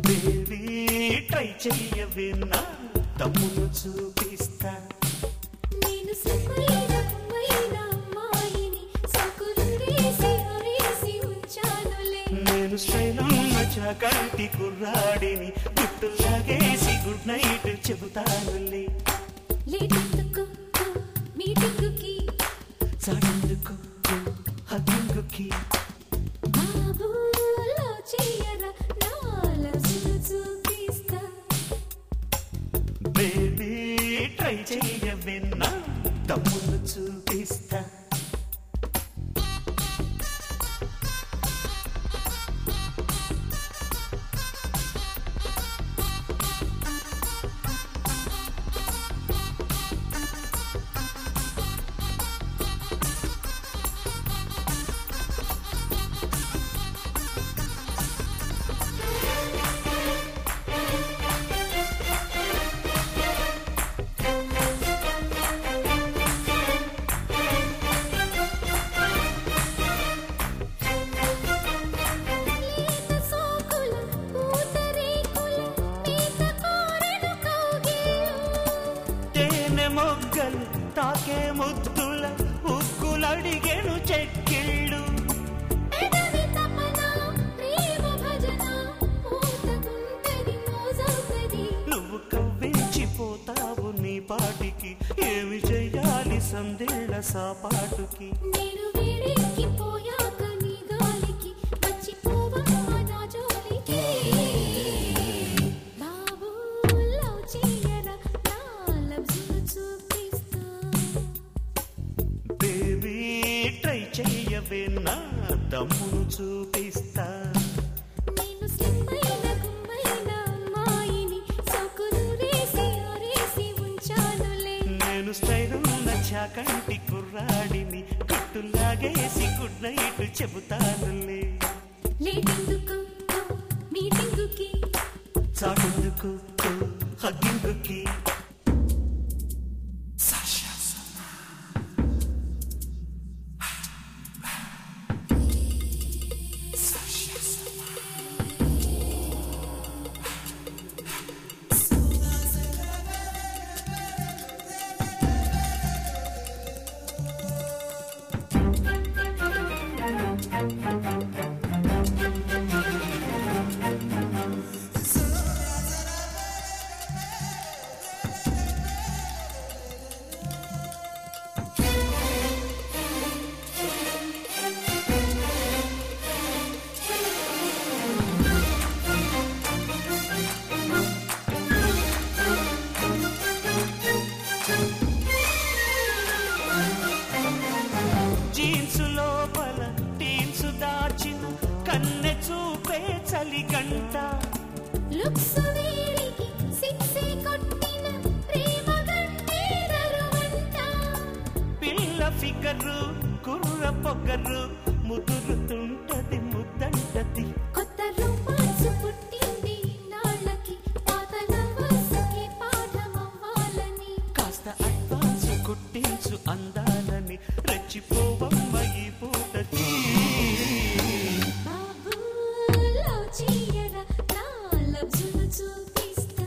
baby try చెయ్యవే నా తమ్మును చూపిస్తా నేను సకులైన కుమ్మైన అమ్మాయిని సకులురేసి హరేసి ఉంచానులే నేను స్టైలమ్మ చాకంటి కుర్రాడిని గుట్టులాగేసి గుడ్ నైట్ చెబుతానులే లేటెందుకు మీటింగుకి చాటెందుకు హగ్గింగుకి బాబులో చెయ్యరా నాలసులు చూపిస్తా బేబీ ట్రై చెయ్యవే నా తమ్మును చూపిస్తా లేత సోకుల పూతరేకుల మేత కోరెను కౌగిళ్ళు తేనె మొగ్గలు తాకే ముద్దుల ఉక్కులడిగెను చెక్కిళ్ళు పెదవి తపన ప్రేమ భజన పూతకుంటది మోజవుతది నువ్వు కవ్వించిపోతావు నీ పాటికి ఏమి చెయ్యాలి సందేళ్ళ సాపాటుకి నేను వేడెక్కిపోయాక నీ గాలికి మర్చిపోవమ్మా నా జోలికి బాబు లవ్ చెయ్యరా నా లబ్జులు చూపిస్తా బేబీ ట్రై చెయ్యవే నా దమ్మును చూపిస్తా నేను స్లిమ్మైన గుమ్మైన అమ్మాయిని సోకులు రేసి ఆరేసి ఉంచానులే నేను స్టైలున్న చాకంటి కుర్రాడిని కట్టులాగేసి గుడ్ నైట్ చెబుతానులే లేటెందుకు మీటింగుకి చాటెందుకు హగ్గింగుకి జీన్స్ లోపల టీన్స్ దాచిన కన్నె చూపే చలిగంట లుక్స్ వేడికి సిక్సే కొట్టిన ప్రేమ గంటే దరువంట పిల్ల ఫిగరు కుర్ర పొగరు ముదురుతుంటది ముద్దంటది కొత్త రొమాన్స్ పుట్టింది నాళ్ళకి పాత లవర్స్కి పాఠమవ్వాలని కాస్త అడ్వాన్స్ కుట్టించు అందాలని రెచ్చిపోవమ్మ ఈ పూటకి బాబు లవ్ చెయ్యరా నా లబ్జులు చూపిస్తా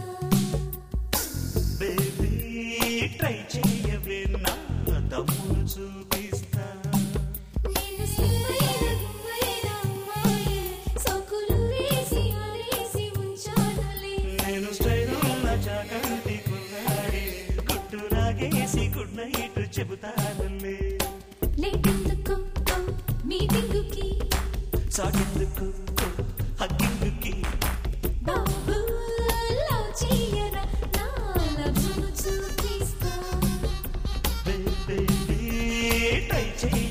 బేబీ ట్రై చెయ్యవే నా దమ్మును చూపిస్తా నేను స్లిమ్మైన గుమ్మైన అమ్మాయిని సోకులు వేసి ఆరేసి ఉంచానులే నేను స్టైలున్న చాకంటి కుర్రాడి గుట్టులాగేసి గుడ్ నైట్ చెబుతానులే లేటెందుకు మీటింగుకి చాటెందుకు హగ్గింగుకి బాబు లవ్ చెయ్యరా నా లబ్జులు చూపిస్తా బేబీ ట్రై చెయ్య